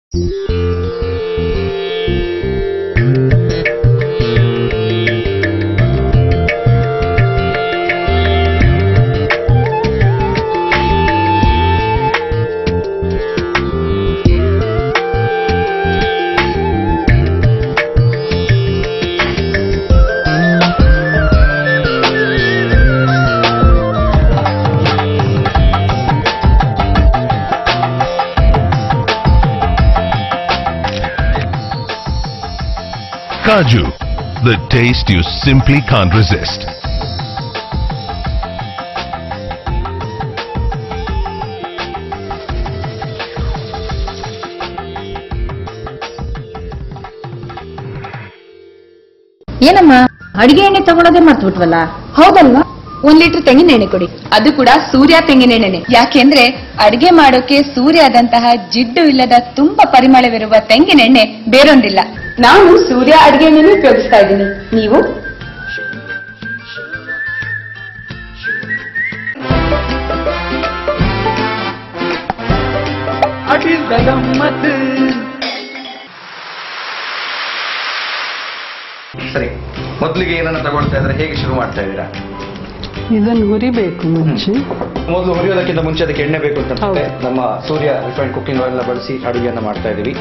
Kaju, the taste you simply can't resist. ಏನಮ್ಮ ಅಡಿಗೆ ಎಣ್ಣೆ ತಗೊಳ್ಳೋದೇ ಮರ್ತ್ಬಿಟ್ವಲ್ಲ ಹೌದಲ್ವಾ ಒಂದ್ ಲೀಟರ್ ತೆಂಗಿನ ಎಣ್ಣೆ ಕೊಡಿ ಅದು ಕೂಡ ಸೂರ್ಯ ತೆಂಗಿನ ಎಣ್ಣೆನೆ ಯಾಕೆಂದ್ರೆ ಅಡಿಗೆ ಮಾಡೋಕೆ ಸೂರ್ಯದಂತಹ ಜಿಡ್ಡು ಇಲ್ಲದ ತುಂಬಾ ಪರಿಮಳವಿರುವ ತೆಂಗಿನ ಎಣ್ಣೆ ಬೇರೊಂದಿಲ್ಲ ನಾನು ಸೂರ್ಯ ಅಡಿಗೆ ಎಣ್ಣೆನೇ ಉಪಯೋಗಿಸ್ತಾ ಇದ್ದೀನಿ ನೀವು ಸರಿ ಮೊದಲಿಗೆ ಏನನ್ನ ತಗೊಳ್ತಾ ಇದ್ರೆ ಹೇಗೆ ಶುರು ಮಾಡ್ತಾ ಇದ್ದೀರಾ ಇದನ್ನು ಹುರಿಬೇಕು ಮುಂಚೆ ಮೊದಲು ಹುರಿಯೋದಕ್ಕಿಂತ ಮುಂಚೆ ಅದಕ್ಕೆ ಎಣ್ಣೆ ಬೇಕು ಅಂತ ಅನ್ಸುತ್ತೆ. ಹೌದು. ನಮ್ಮ ಸೂರ್ಯ ರಿಫೈಂಡ್ ಕುಕಿಂಗ್ ಆಯಿಲ್ ಬಳಸಿ ಅಡುಗೆಯನ್ನ ಮಾಡ್ತಾ ಇದ್ದೀವಿ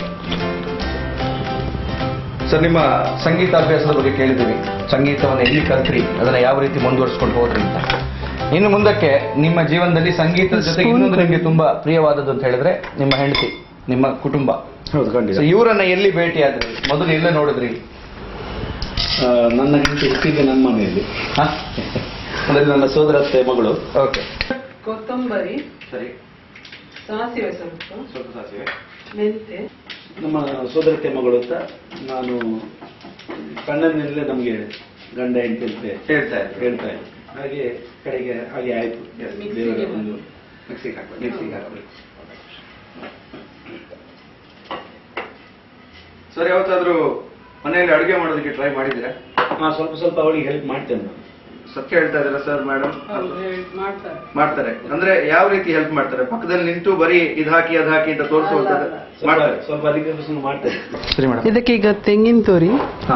ಸರ್ ನಿಮ್ಮ ಸಂಗೀತಾಭ್ಯಾಸದ ಬಗ್ಗೆ ಕೇಳಿದ್ದೀವಿ ಸಂಗೀತವನ್ನು ಎಲ್ಲಿ ಕಲ್ತ್ರಿ ಅದನ್ನ ಯಾವ ರೀತಿ ಮುಂದುವರಿಸ್ಕೊಂಡು ಹೋದ್ರಿ ಅಂತ ಇನ್ನು ಮುಂದಕ್ಕೆ ನಿಮ್ಮ ಜೀವನದಲ್ಲಿ ಸಂಗೀತದ ಜೊತೆಗೆ ಇನ್ನೊಂದು ನಿಮಗೆ ತುಂಬಾ ಪ್ರಿಯವಾದದ್ದು ಅಂತ ಹೇಳಿದ್ರೆ ನಿಮ್ಮ ಹೆಂಡತಿ ನಿಮ್ಮ ಕುಟುಂಬ ಹೌದು ಖಂಡಿತ So, ಇವರನ್ನ ಎಲ್ಲಿ ಭೇಟಿ ಆದ್ರಿ ಮೊದಲು ಎಲ್ಲೇ ನೋಡಿದ್ರಿ ಆ, ನನ್ನ ಹೆಂಡತಿ ಹುಟ್ಟಿದ್ದು ನಮ್ಮ ಮನೆಯಲ್ಲಿ ಅಂದ್ರೆ ನನ್ನ ಸೋದರತ್ತೆ ಮಗಳು ಓಕೆ ಕೊತ್ತಂಬರಿ ಸರಿ ಸಾಸಿವೆ ಸ್ವಲ್ಪ ಸ್ವಲ್ಪ ಸಾಸಿವೆ ಮೆಂತೆ ನಮ್ಮ ಸೋದರತ್ತೆ ಮಗಳು ಅಂತ ನಾನು ಕಣ್ಣನಲ್ಲೇ ನಮಗೆ ಗಂಡ ಹೆಂಡತಿ ಅಂತ ಹೇಳ್ತಾ ಇದ್ರು ಹೇಳ್ತಾ ಇದ್ದೆ ಹಾಗೆ ಕಡೆಗೆ ಹಾಗೆ ಆಯ್ತು ದೇವರ ಒಂದು ಮಿಕ್ಸಿಗೆ ಹಾಕ್ಬೇಕು ಮಿಕ್ಸಿಗೆ ಹಾಕಬೇಕು ಸರ್ ಯಾವತ್ತಾದ್ರೂ ಮನೆಯಲ್ಲಿ ಅಡುಗೆ ಮಾಡೋದಕ್ಕೆ ಟ್ರೈ ಮಾಡಿದ್ದೀರಾ ಹಾ ಸ್ವಲ್ಪ ಸ್ವಲ್ಪ ಅವಳಿಗೆ ಹೆಲ್ಪ್ ಮಾಡ್ತೇನೆ ನಾನು ಸತ್ಯ ಹೇಳ್ತಾ ಇದ್ದೀರಾ ಸರ್ ಮೇಡಮ್ ಮಾಡ್ತಾರೆ ಮಾಡ್ತಾರೆ ಅಂದ್ರೆ ಯಾವ ರೀತಿ ಹೆಲ್ಪ್ ಮಾಡ್ತಾರೆ ಪಕ್ಕದಲ್ಲಿ ನಿಂತು ಬರೀ ಇದ್ ಹಾಕಿ ಅದ್ ಹಾಕಿ ಅಂತ ತೋರಿಸುವಂತದ್ದು ಸ್ವಲ್ಪ ಮಾಡ್ತಾರೆ ಸ್ವಲ್ಪ ಅದಕ್ಕೆ ಸ್ವಲ್ಪ ಮಾಡ್ತೇನೆ ಸರಿ ಮೇಡಮ್ ಇದಕ್ಕೆ ಈಗ ತೆಂಗಿನ ತುರಿ ಹಾ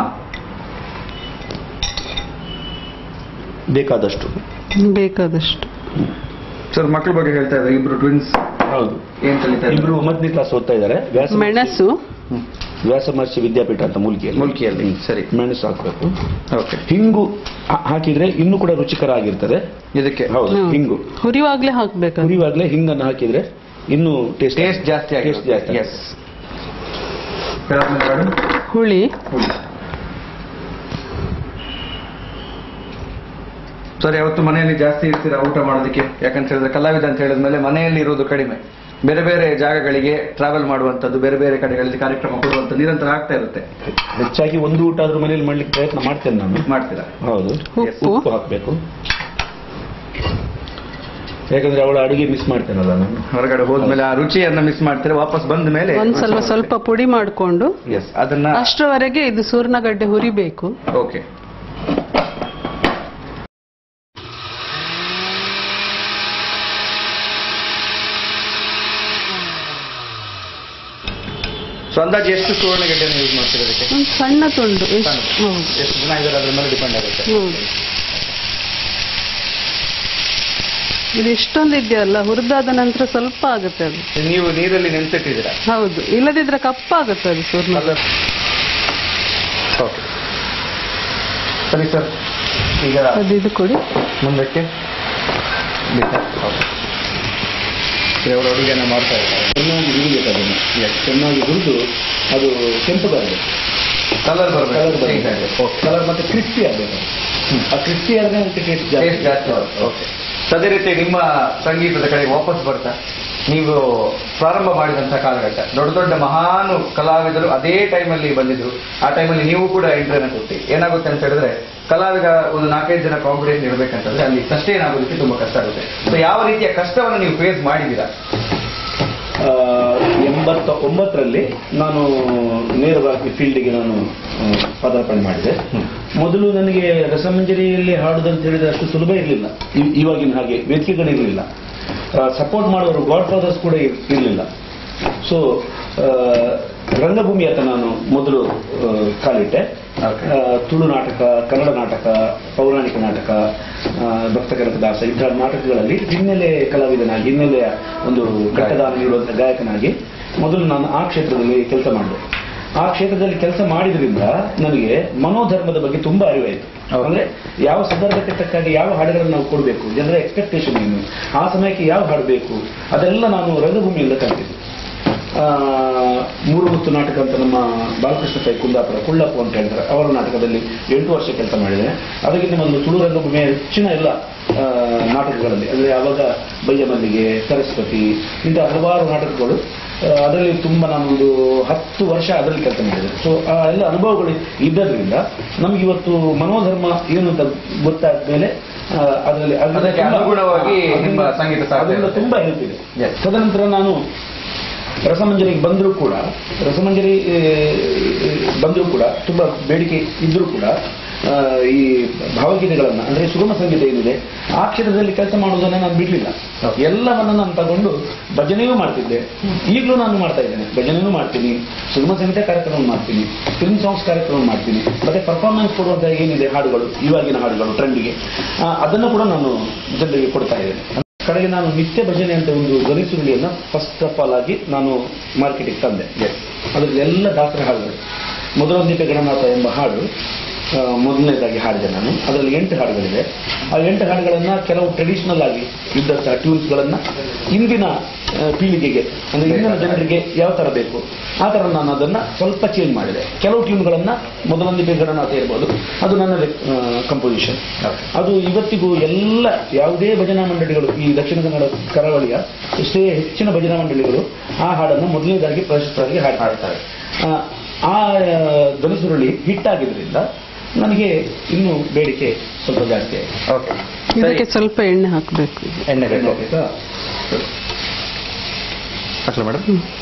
ಬೇಕಾದಷ್ಟು ಬೇಕಾದಷ್ಟು ಸರ್ ಮಕ್ಕಳ ಬಗ್ಗೆ ಹೇಳ್ತಾ ಇದ್ದಾರೆ ಇಬ್ರು ಟ್ವಿನ್ಸ್ ಹೌದು ಏನ್ ಕಲಿತಾ ಇಬ್ರು ಒಂಬತ್ತನೇ ಕ್ಲಾಸ್ ಓದ್ತಾ ಇದ್ದಾರೆ ವ್ಯಾಸ ಮೆಣಸು ವ್ಯಾಸ ಮಹರ್ಷಿ ವಿದ್ಯಾಪೀಠ ಅಂತ ಮುಲ್ಕಿಯಲ್ಲಿ ಮುಲ್ಕಿಯಲ್ಲಿ ಸರಿ ಮೆಣಸು ಹಾಕಬೇಕು ಓಕೆ ಹಿಂಗು ಹಾ- ಹಾಕಿದ್ರೆ ಇನ್ನೂ ಕೂಡ ರುಚಿಕರ ಆಗಿರ್ತದೆ ಇದಕ್ಕೆ ಹೌದು ಹ್ಮ್. ಹಿಂಗು ಹುರಿವಾಗ್ಲೇ ಹಾಕ್ಬೇಕು ಹುರಿವಾಗಲೇ ಹಿಂಗನ್ನು ಹಾಕಿದ್ರೆ ಇನ್ನೂ ಟೇಸ್ಟ್ ಟೇಸ್ಟ್ ಜಾಸ್ತಿ ಆಗಿ Taste ಜಾಸ್ತಿ ಎಸ್ ಮೇಡಮ್ ಹುಳಿ ಸರ್ ಯಾವತ್ತು ಮನೆಯಲ್ಲಿ ಜಾಸ್ತಿ ಇರ್ತೀರಾ ಊಟ ಮಾಡೋದಕ್ಕೆ ಯಾಕಂತ ಹೇಳಿದ್ರೆ ಕಲಾವಿದ ಅಂತ ಹೇಳಿದ್ಮೇಲೆ ಮನೆಯಲ್ಲಿ ಇರೋದು ಕಡಿಮೆ ಬೇರೆ ಬೇರೆ ಜಾಗಗಳಿಗೆ ಟ್ರಾವೆಲ್ ಮಾಡುವಂತದ್ದು ಬೇರೆ ಬೇರೆ ಕಡೆಗಳಲ್ಲಿ ಕಾರ್ಯಕ್ರಮ ಕೊಡುವಂತ ನಿರಂತರ ಆಗ್ತಾ ಇರುತ್ತೆ ಹೆಚ್ಚಾಗಿ ಒಂದು ಊಟ ಆದ್ರೂ ಮನೇಲಿ ಮಾಡ್ಲಿಕ್ಕೆ ಪ್ರಯತ್ನ ಮಾಡ್ತೇನೆ ನಾನು ಮಾಡ್ತೀರಾ ಹೌದು ಉಪ್ಪು. ಉಪ್ಪು ಹಾಕಬೇಕು ಯಾಕಂದ್ರೆ ಅವಳ ಅಡಿಗೆ ಮಿಸ್ ಮಾಡ್ತೇನಲ್ಲ ನಾನು ಹೊರಗಡೆ ಹೋದ್ಮೇಲೆ ಆ ರುಚಿಯನ್ನ ಮಿಸ್ ಮಾಡ್ತೀರಾ ವಾಪಸ್ ಬಂದ ಮೇಲೆ ಒಂದ್ ಸ್ವಲ್ಪ ಸ್ವಲ್ಪ ಪುಡಿ ಮಾಡ್ಕೊಂಡು ಎಸ್ ಅದನ್ನ ಅಷ್ಟರವರೆಗೆ ಇದು ಸೂರ್ಣಗಡ್ಡೆ ಹುರಿಬೇಕು ಓಕೆ ಸೊ ಅಂದಾಜು ಎಷ್ಟು ಸುವರ್ಣಗೆಡ್ಡೆಯನ್ನು ಯೂಸ್ ಮಾಡ್ತೀರಾ ಅದಕ್ಕೆ ಒಂದು ಸಣ್ಣ ತುಂಡು ಎಷ್ಟು ಹೌದು ಎಷ್ಟು ಜನ ಇದ್ದಾರೆ ಅದ್ರ ಮೇಲೆ ಡಿಪೆಂಡ್ ಆಗುತ್ತೆ ಹೌದು ಇದು ಇಷ್ಟೊಂದು ಇದೆಯಲ್ಲ ಹುರಿದಾದ ನಂತರ ಸ್ವಲ್ಪ ಆಗುತ್ತೆ ಅದು ನೀವು ನೀರಲ್ಲಿ ನೆನ್ಸಿಟ್ಟಿದ್ದೀರಾ ಹೌದು ಇಲ್ಲದಿದ್ರೆ ಕಪ್ಪಾಗುತ್ತೆ ಅದು ಸೂರ್ಣ ಓಕೆ ಸರಿ ಸರ್ ಈಗ ಅದು ಇದು ಕೊಡಿ ಮುಂದಕ್ಕೆ ಅವರು ಅಡುಗೆನ ಮಾಡ್ತಾ ಇದ್ದಾರೆ ಚೆನ್ನಾಗಿ ಹುರಿಬೇಕು ಅದನ್ನು ಚೆನ್ನಾಗಿ ಹುರಿದು ಅದು ಕೆಂಪು ಬರಬೇಕು ಕಲರ್ ಕಲರ್ ಬರಬೇಕು ಬರಬೇಕು ಕಲರ್ ಮತ್ತೆ ಕ್ರಿಸ್ಪಿ ಆಗಬೇಕು ಆ ಕ್ರಿಸ್ಪಿ ಆದ್ರೆ ಅದಕ್ಕೆ ಟೇಸ್ಟ್ ಟೇಸ್ಟ್ ಜಾಸ್ತಿ ಜಾಸ್ತಿ ಓಕೆ ಅದೇ ರೀತಿ ನಿಮ್ಮ ಸಂಗೀತದ ಕಡೆ ವಾಪಸ್ ಬರ್ತಾ ನೀವು ಪ್ರಾರಂಭ ಮಾಡಿದಂಥ ಕಾಲಘಟ್ಟ ದೊಡ್ಡ ದೊಡ್ಡ ಮಹಾನು ಕಲಾವಿದರು ಅದೇ ಟೈಮಲ್ಲಿ ಬಂದಿದ್ರು ಆ ಟೈಮಲ್ಲಿ ನೀವು ಕೂಡ ಎಂಟ್ರಿನ ಕೊಟ್ಟಿ ಏನಾಗುತ್ತೆ ಅಂತ ಹೇಳಿದ್ರೆ ಕಲಾವಿದ ಒಂದು ನಾಲ್ಕೈದು ಜನ ಕಾಂಪಿಟೇಷನ್ ಇರಬೇಕಂತಂದ್ರೆ ಅಲ್ಲಿ ಸಸ್ಟೈನ್ ಆಗೋದಕ್ಕೆ ತುಂಬಾ ಕಷ್ಟ ಆಗುತ್ತೆ ಸೊ ಯಾವ ರೀತಿಯ ಕಷ್ಟವನ್ನು ನೀವು ಫೇಸ್ ಮಾಡಿದ್ದೀರಾ ಆ, ಎಂಬತ್ತ ಒಂಬತ್ತರಲ್ಲಿ ನಾನು ನೇರವಾಗಿ ಫೀಲ್ಡ್ಗೆ ನಾನು ಆ, ಪದಾರ್ಪಣೆ ಮಾಡಿದೆ ಮೊದಲು ನನಗೆ ರಸಮಂಜರಿಯಲ್ಲಿ ಹಾಡುದಂತ ಹೇಳಿದ್ರೆ ಅಷ್ಟು ಸುಲಭ ಇರಲಿಲ್ಲ ಇವಾಗಿನ ಹಾಗೆ ವೇದಿಕೆಗಳಿರಲಿಲ್ಲ ಸಪೋರ್ಟ್ ಮಾಡೋರು ಗಾಡ್ ಫಾದರ್ಸ್ ಕೂಡ ಇರಲಿಲ್ಲ ಸೊ ಆ, ರಂಗಭೂಮಿಯತ್ತ ನಾನು ಮೊದಲು ಆ, ಕಾಲಿಟ್ಟೆ Okay. ಆ, ತುಳು ನಾಟಕ ಕನ್ನಡ ನಾಟಕ ಪೌರಾಣಿಕ ನಾಟಕ ಆ, ಭಕ್ತ ಕನಕದಾಸ ಇಂತಹ ನಾಟಕಗಳಲ್ಲಿ ಹಿನ್ನೆಲೆ ಕಲಾವಿದನಾಗಿ ಹಿನ್ನೆಲೆಯ ಒಂದು ಘಟ್ಟದಾನ ನೀಡುವಂಥ ಗಾಯಕನಾಗಿ ಮೊದಲು ನಾನು ಆ ಕ್ಷೇತ್ರದಲ್ಲಿ ಕೆಲಸ ಮಾಡಿದೆ ಆ ಕ್ಷೇತ್ರದಲ್ಲಿ ಕೆಲಸ ಮಾಡಿದ್ರಿಂದ ನನಗೆ ಮನೋಧರ್ಮದ ಬಗ್ಗೆ ತುಂಬಾ ಅರಿವಾಯಿತು ಹೌದು. ಅಂದ್ರೆ ಯಾವ ಸಂದರ್ಭಕ್ಕೆ ತಕ್ಕಾಗಿ ಯಾವ ಹಾಡುಗಳನ್ನು ನಾವು ಕೊಡಬೇಕು ಜನರ ಎಕ್ಸ್ಪೆಕ್ಟೇಷನ್ ಏನು ಆ ಸಮಯಕ್ಕೆ ಯಾವ ಹಾಡು ಬೇಕು ಅದೆಲ್ಲ ನಾನು ರಂಗಭೂಮಿಯಿಂದ ಕಲಿತಿದ್ದೆ ಆ, ಮೂರು ಮುತ್ತು ನಾಟಕ ಅಂತ ನಮ್ಮ ಬಾಲಕೃಷ್ಣ ಪೈ ಕುಂದಾಪುರ ಕುಳ್ಳಪ್ಪು ಅಂತ ಹೇಳ್ತಾರೆ ಅವರ ನಾಟಕದಲ್ಲಿ ಎಂಟು ವರ್ಷ ಕೆಲಸ ಮಾಡಿದ್ದೇನೆ ಅದಕ್ಕಿಂತ ಒಂದು ತುಳು ರಂಗಭೂಮಿಯ ಹೆಚ್ಚಿನ ಎಲ್ಲ ಆ, ನಾಟಕಗಳಲ್ಲಿ ಅಂದರೆ ಆವಾಗ ಬಯ್ಯ ಮಲ್ಲಿಗೆ ಸರಸ್ವತಿ ಇಂಥ ಹಲವಾರು ನಾಟಕಗಳು ಆ, ಅದರಲ್ಲಿ ತುಂಬ ನಾನೊಂದು ಹತ್ತು ವರ್ಷ ಅದರಲ್ಲಿ ಕೆಲಸ ಮಾಡಿದೆ ಸೊ ಆ ಎಲ್ಲ ಅನುಭವಗಳು ಇದ್ದದ್ರಿಂದ ನಮ್ಗೆ ಇವತ್ತು ಮನೋಧರ್ಮ ಏನು ಅಂತ ಗೊತ್ತಾದ ಮೇಲೆ ಆ, ಅದರಲ್ಲಿ ಅದರಿಂದ ಅದಕ್ಕೆ ತುಂಬಾ- ಅನುಗುಣವಾಗಿ ಅದರಿಂದ- ನಿಮ್ಮ ಸಂಗೀತ ಸಾಧ್ಯ ಅದರಿಂದ ಇರುತ್ತೆ. ತುಂಬಾ ಹೆಲ್ಪ್ ಇದೆ Yes. ತದನಂತರ ನಾನು ರಸಮಂಜರಿಗೆ ಬಂದರೂ ಕೂಡ ರಸಮಂಜರಿ ಬಂದರೂ ಕೂಡ ತುಂಬಾ ಬೇಡಿಕೆ ಇದ್ದರೂ ಕೂಡ ಆ, ಈ ಭಾವಗೀತೆಗಳನ್ನ ಅಂದ್ರೆ ಸುಗಮ ಸಂಗೀತ ಏನಿದೆ ಆ ಕ್ಷೇತ್ರದಲ್ಲಿ ಕೆಲಸ ಮಾಡುವುದನ್ನ ನಾನು ಬಿಡ್ಲಿಲ್ಲ Okay. ಎಲ್ಲವನ್ನ ನಾನು ತಗೊಂಡು ಭಜನೆಯೂ ಮಾಡ್ತಿದ್ದೆ ಈಗಲೂ ನಾನು ಮಾಡ್ತಾ ಇದ್ದೇನೆ ಭಜನೆಯೂ ಮಾಡ್ತೀನಿ ಸುಗಮ ಸಂಗೀತ ಕಾರ್ಯಕ್ರಮ ಮಾಡ್ತೀನಿ ಫಿಲ್ಮ್ ಸಾಂಗ್ಸ್ ಕಾರ್ಯಕ್ರಮ ಮಾಡ್ತೀನಿ ಮತ್ತೆ ಪರ್ಫಾರ್ಮೆನ್ಸ್ ಕೊಡುವಂತ ಏನಿದೆ ಹಾಡುಗಳು ಇವಾಗಿನ ಹಾಡುಗಳು ಟ್ರೆಂಡ್ಗೆ ಅದನ್ನು ಕೂಡ ನಾನು ಜನರಿಗೆ ಕೊಡ್ತಾ ಇದ್ದೇನೆ ಕಡೆಗೆ ನಾನು ನಿತ್ಯ ಭಜನೆ ಅಂತ ಒಂದು ಧ್ವನಿಸುರುಳಿಯನ್ನ ಫಸ್ಟ್ ಆಫ್ ಆಲ್ ಆಗಿ ನಾನು ಮಾರ್ಕೆಟಿಗೆ ತಂದೆ ಅದ್ರಲ್ಲಿ ಎಲ್ಲ ದಾಸರ ಹಾಡುಗಳು ಮೊದಲೊಂದಿಕ ಗಣನಾಥ ಎಂಬ ಹಾಡು ಆ, ಮೊದಲನೇದಾಗಿ ಹಾಡಿದೆ ನಾನು ಅದರಲ್ಲಿ ಎಂಟು ಹಾಡುಗಳಿದೆ ಆ ಎಂಟು ಹಾಡುಗಳನ್ನ ಕೆಲವು ಟ್ರೆಡಿಷನಲ್ ಆಗಿ ಇದ್ದಂತಹ ಟ್ಯೂನ್ಸ್ಗಳನ್ನ ಇಂದಿನ ಆ, ಪೀಳಿಗೆಗೆ ಅಂದ್ರೆ ಇಂದಿನ ಜನರಿಗೆ ಯಾವ ತರ ಬೇಕು ಆ ತರ ನಾನು ಅದನ್ನ ಸ್ವಲ್ಪ ಚೇಂಜ್ ಮಾಡಿದೆ ಕೆಲವು ಟ್ಯೂನ್ಗಳನ್ನ ಮೊದಲೊಂದಿಗೆ ಗಣನಾಥ ಇರ್ಬೋದು ಅದು ನನ್ನ ಕಂಪೋಸಿಷನ್ ಅದು ಇವತ್ತಿಗೂ ಎಲ್ಲ ಯಾವುದೇ ಭಜನಾ ಮಂಡಳಿಗಳು ಈ ದಕ್ಷಿಣ ಕನ್ನಡ ಕರಾವಳಿಯ ಎಷ್ಟೇ ಹೆಚ್ಚಿನ ಭಜನಾ ಮಂಡಳಿಗಳು ಆ ಹಾಡನ್ನು ಮೊದಲನೇದಾಗಿ ಪ್ರಶಸ್ತರಾಗಿ ಹಾಡು ಹಾಡ್ತಾರೆ ಆ, ಆ ಧ್ವನಿಸುರುಳಿ ಹಿಟ್ ಆಗಿದ್ರಿಂದ ನನಗೆ ಇನ್ನೂ ಬೇಡಿಕೆ ಸ್ವಲ್ಪ ಜಾಸ್ತಿ ಆಯಿತು ಓಕೆ ಇದಕ್ಕೆ ಸ್ವಲ್ಪ ಎಣ್ಣೆ ಹಾಕಬೇಕು ಎಣ್ಣೆ ಬೇಕು ಹಾಕ್ಲಾ ಮೇಡಮ್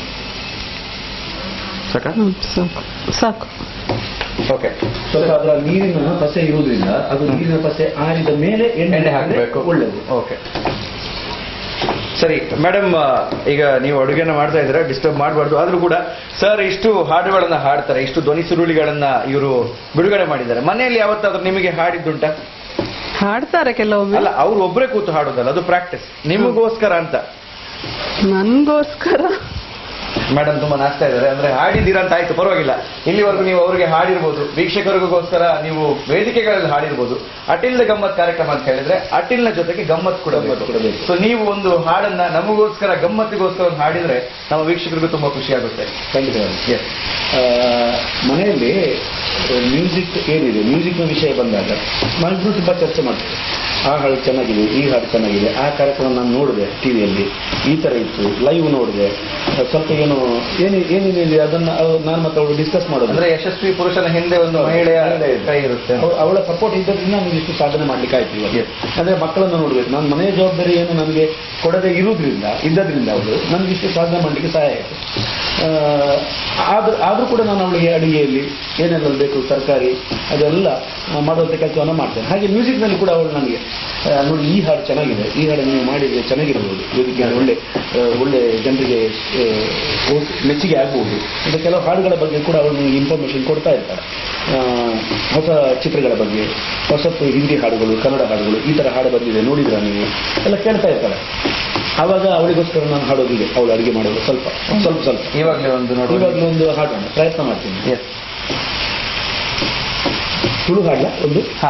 ಸಾಕ ಸಾಕು ಸಾಕು ಓಕೆ ಸ್ವಲ್ಪ ಅದರ ನೀರಿನ ಪಸೆ ಇರುವುದರಿಂದ ಅದು ನೀರಿನ ಪಸೆ ಆರಿದ ಮೇಲೆ ಎಣ್ಣೆ ಎಣ್ಣೆ ಹಾಕಿದ್ರೆ ಹಾಕಬೇಕು ಒಳ್ಳೆಯದು ಓಕೆ ಸರಿ ಮೇಡಮ್ ಈಗ ನೀವು ಅಡುಗೆನ ಮಾಡ್ತಾ ಇದ್ರೆ ಡಿಸ್ಟರ್ಬ್ ಮಾಡಬಾರ್ದು ಆದ್ರೂ ಕೂಡ ಸರ್ ಇಷ್ಟು ಹಾಡುಗಳನ್ನ ಹಾಡ್ತಾರೆ ಇಷ್ಟು ಧ್ವನಿ ಸುರುಳಿಗಳನ್ನ ಇವರು ಬಿಡುಗಡೆ ಮಾಡಿದ್ದಾರೆ ಮನೆಯಲ್ಲಿ ಯಾವತ್ತಾದ್ರೂ ನಿಮಗೆ ಹಾಡಿದ್ದುಂಟ ಹಾಡ್ತಾರೆ ಕೆಲವೊಮ್ಮೆ ಅಲ್ಲ ಅವ್ರು ಒಬ್ಬರೇ ಕೂತು ಹಾಡೋದಲ್ಲ ಅದು ಪ್ರಾಕ್ಟೀಸ್ ನಿಮಗೋಸ್ಕರ ಅಂತ ನನ್ಗೋಸ್ಕರ ಮೇಡಮ್ ತುಂಬಾ ನಾಚ್ತಾ ಇದ್ದಾರೆ ಅಂದ್ರೆ ಹಾಡಿದ್ದೀರಾ ಅಂತ ಆಯ್ತು ಪರವಾಗಿಲ್ಲ ಇಲ್ಲಿವರೆಗೂ ನೀವು ಅವರಿಗೆ ಹಾಡಿರ್ಬೋದು ವೀಕ್ಷಕರಿಗೋಸ್ಕರ ನೀವು ವೇದಿಕೆಗಳಲ್ಲಿ ಹಾಡಿರ್ಬೋದು ಅಟಿಲ್ದ ಗಮ್ಮತ್ ಕಾರ್ಯಕ್ರಮ ಅಂತ ಹೇಳಿದ್ರೆ ಅಟಿಲ್ನ ಜೊತೆಗೆ ಗಮ್ಮತ್ ಕೂಡ ಗಮ್ಮತ್ ಕೊಡಬೇಕು. ಸೊ ನೀವು ಒಂದು ಹಾಡನ್ನ ನಮಗೋಸ್ಕರ ಗಮ್ಮತ್ತಿಗೋಸ್ಕರ ಒಂದು ಹಾಡಿದ್ರೆ ನಮ್ಮ ವೀಕ್ಷಕರಿಗೂ ತುಂಬಾ ಖುಷಿ ಆಗುತ್ತೆ ಖಂಡಿತವಾಗಿ Yes. ಆ, ಮನೆಯಲ್ಲಿ ಮ್ಯೂಸಿಕ್ ಏನಿದೆ ಮ್ಯೂಸಿಕ್ನ ವಿಷಯ ಬಂದಾಗ ನಾವಿಬ್ರು ತುಂಬಾ ಚರ್ಚೆ ಮಾಡ್ತೇವೆ ಆ ಹಾಡು ಚೆನ್ನಾಗಿದೆ ಈ ಹಾಡು ಚೆನ್ನಾಗಿದೆ ಆ ಕಾರ್ಯಕ್ರಮ ನಾನು ನೋಡಿದೆ ಟಿವಿಯಲ್ಲಿ ಈ ತರ ಇತ್ತು ಲೈವ್ ನೋಡಿದೆ ಸ್ವಲ್ಪ ಏನು ಏನು ಏನೇನಿದೆ ಅದನ್ನ ಅವ್- ನಾನು ಮತ್ತೆ ಅವಳು ಡಿಸ್ಕಸ್ ಮಾಡೋದು ಅಂದ್ರೆ ಯಶಸ್ವಿ ಪುರುಷನ ಹಿಂದೆ ಒಂದು ಮಹಿಳೆಯ ಕೈ ಇರುತ್ತೆ ಅವ- ಅವಳ ಸಪೋರ್ಟ್ ಇದ್ದದ್ರಿಂದ ನನಗೆ ಇಷ್ಟು ಸಾಧನೆ ಮಾಡ್ಲಿಕ್ಕೆ ಆಯ್ತು ಇವಾಗ Yes. ಅಂದ್ರೆ ಮಕ್ಕಳನ್ನು ನೋಡ್ಬೇಕು ನಾನು ಮನೆಯ ಜವಾಬ್ದಾರಿ ಏನು ನನಗೆ ಕೊಡದೆ ಇರುವುದರಿಂದ ಇದ್ದದ್ರಿಂದ ಅವಳು ನನಗೆ ಇಷ್ಟು ಸಾಧನೆ ಮಾಡ್ಲಿಕ್ಕೆ ಸಹಾಯ ಆಯಿತು ಆದ್ರೂ ಆದ್ರೂ ಕೂಡ ನಾನು ಅವಳಿಗೆ ಅಡಿಗೆಯಲ್ಲಿ ಏನೆಲ್ಲ ಬೇಕು ತರಕಾರಿ ಅದೆಲ್ಲ ಆ, ಮಾಡುವಂಥ ಕೆಲಸವನ್ನು ಮಾಡ್ತೇನೆ ಹಾಗೆ ಮ್ಯೂಸಿಕ್ನಲ್ಲಿ ಕೂಡ ಅವಳು ನನಗೆ ಆ, ನೋಡಿ ಈ ಹಾಡು ಚೆನ್ನಾಗಿದೆ ಈ ಹಾಡನ್ನು ನೀವು ಮಾಡಿದ್ರೆ ಚೆನ್ನಾಗಿರ್ಬೋದು ವೇದಿಕೆ ಒಳ್ಳೆ ಆ, ಒಳ್ಳೆ ಜನರಿಗೆ ಆ, ಓ- ಮೆಚ್ಚುಗೆ ಆಗ್ಬೋದು ಅಂತ ಕೆಲವು ಹಾಡುಗಳ ಬಗ್ಗೆ ಕೂಡ ಅವಳು ನನಗೆ ಇನ್ಫಾರ್ಮೇಶನ್ ಕೊಡ್ತಾ ಇರ್ತಾರೆ ಆ, ಹೊಸ ಚಿತ್ರಗಳ ಬಗ್ಗೆ ಹೊಸತ್ತು ಹಿಂದಿ ಹಾಡುಗಳು ಕನ್ನಡ ಹಾಡುಗಳು ಈ ತರ ಹಾಡು ಬಂದಿದೆ ನೋಡಿದ್ರ ನೀವು ಎಲ್ಲ ಕೇಳ್ತಾ ಇರ್ತಾರೆ ಆವಾಗ ಅವಳಿಗೋಸ್ಕರ ನಾನು ಹಾಡೋದಿದೆ ಅವಳು ಅಡುಗೆ ಮಾಡೋದು ಸ್ವಲ್ಪ ಸ್ವಲ್ಪ ಸ್ವಲ್ಪ ಇವಾಗಲೇ ಒಂದು ನೋಡುವ ಇವಾಗಲೂ ಒಂದು ಹಾಡೋಣ ಪ್ರಯತ್ನ ಮಾಡ್ತೀನಿ ಎಸ್ ತುಳು ಹಾಡ್ಲ ಒಂದು ಹಾ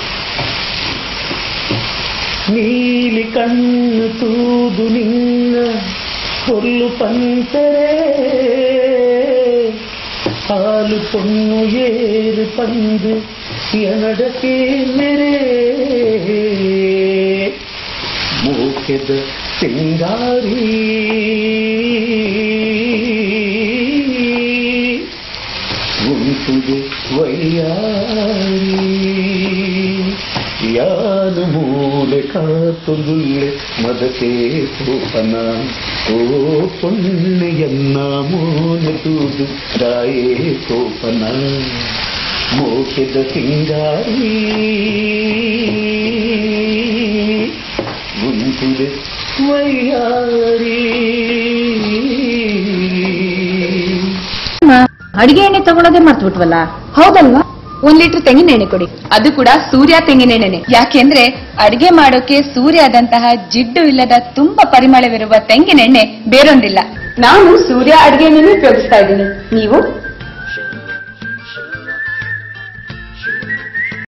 ನೀಲಿ ಕಣ್ಣು ತೂದು ನಿನ್ನ ಕೊಲ್ಲು ಪಂತರೆ ಹಾಲು ಪೊಣ್ಣು ಏರು ಪಂದು ಎನಡಕ್ಕೆ ಮೆರೆ ಮೂಕೆದ ಸಿಂಗಾರಿ ಉಂಟುಗೆ ವೈಯಾರಿ ಯಾನು ಮೂಲೆ ಕಾತುಂದುಳ್ಳೆ ಮದಕೆ ಸೋಪನ ಓ ಪೊಣ್ಣೆಯನ್ನ ಮೋನೆ ತೂದು ದಾಯೇ ಸೋಪನ ಮೋಕೆದ ಸಿಂಗಾರಿ ಉಂಟುದೆ ವೈಯಾರಿ ಅಡಿಗೆ ಎಣ್ಣೆ ತಗೊಳ್ಳೋದೇ ಮರ್ತು ಬಿಟ್ವಲ್ಲ ಹೌದಲ್ವಾ ಒಂದ್ ಲೀಟರ್ ತೆಂಗಿನ ಎಣ್ಣೆ ಕೊಡಿ ಅದು ಕೂಡ ಸೂರ್ಯ ತೆಂಗಿನ ಎಣ್ಣೆನೆ ಯಾಕೆಂದ್ರೆ ಅಡಿಗೆ ಮಾಡೋಕೆ ಸೂರ್ಯದಂತಹ ಜಿಡ್ಡು ಇಲ್ಲದ ತುಂಬಾ ಪರಿಮಳವಿರುವ ತೆಂಗಿನ ಎಣ್ಣೆ ಬೇರೊಂದಿಲ್ಲ ನಾನು ಸೂರ್ಯ ಅಡಿಗೆ ಎಣ್ಣೆನೇ ಉಪಯೋಗಿಸ್ತಾ ಇದ್ದೀನಿ ನೀವು